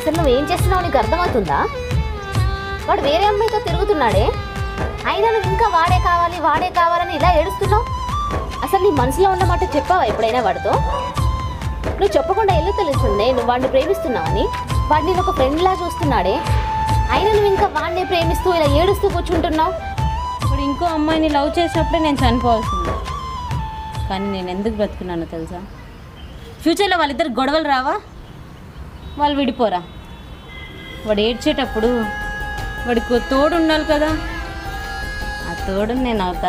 అసలు నువ్వు ఏం చేస్తున్నావు నీకు అర్థమవుతుందా వాడు వేరే అమ్మాయితో తిరుగుతున్నాడే అయినా నువ్వు ఇంకా వాడే కావాలి వాడే కావాలని ఇలా ఏడుస్తున్నావు అసలు నీ మనసులో ఉన్న మాట చెప్పావా ఎప్పుడైనా వాడితో నువ్వు చెప్పకుండా ఎల్లు తెలుస్తుంది నువ్వు వాడిని ప్రేమిస్తున్నావని వాడిని నేను ఒక ఫ్రెండ్లా చూస్తున్నాడే అయినా నువ్వు ఇంకా వాడిని ప్రేమిస్తూ ఇలా ఏడుస్తూ కూర్చుంటున్నావు ఇప్పుడు ఇంకో అమ్మాయిని లవ్ చేసినప్పుడే నేను చనిపోవాల్సింది కానీ నేను ఎందుకు బ్రతుకున్నానో తెలుసా ఫ్యూచర్లో వాళ్ళిద్దరు గొడవలు రావా వాళ్ళు విడిపోరా వాడు ఏడ్చేటప్పుడు వాడికి ఓ తోడు ఉండాలి కదా ఆ తోడు నేను అవుతా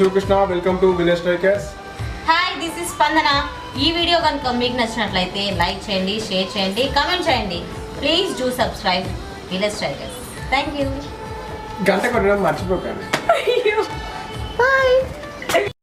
Sivakrishna welcome to village strikers hi this is Spandana ఈ వీడియో కనుక మీకు నచ్చినట్లయితే లైక్ చేయండి షేర్ చేయండి కామెంట్ చేయండి please do subscribe village strikers thank you గంట కొట్టడం మర్చిపోకండి బాయ్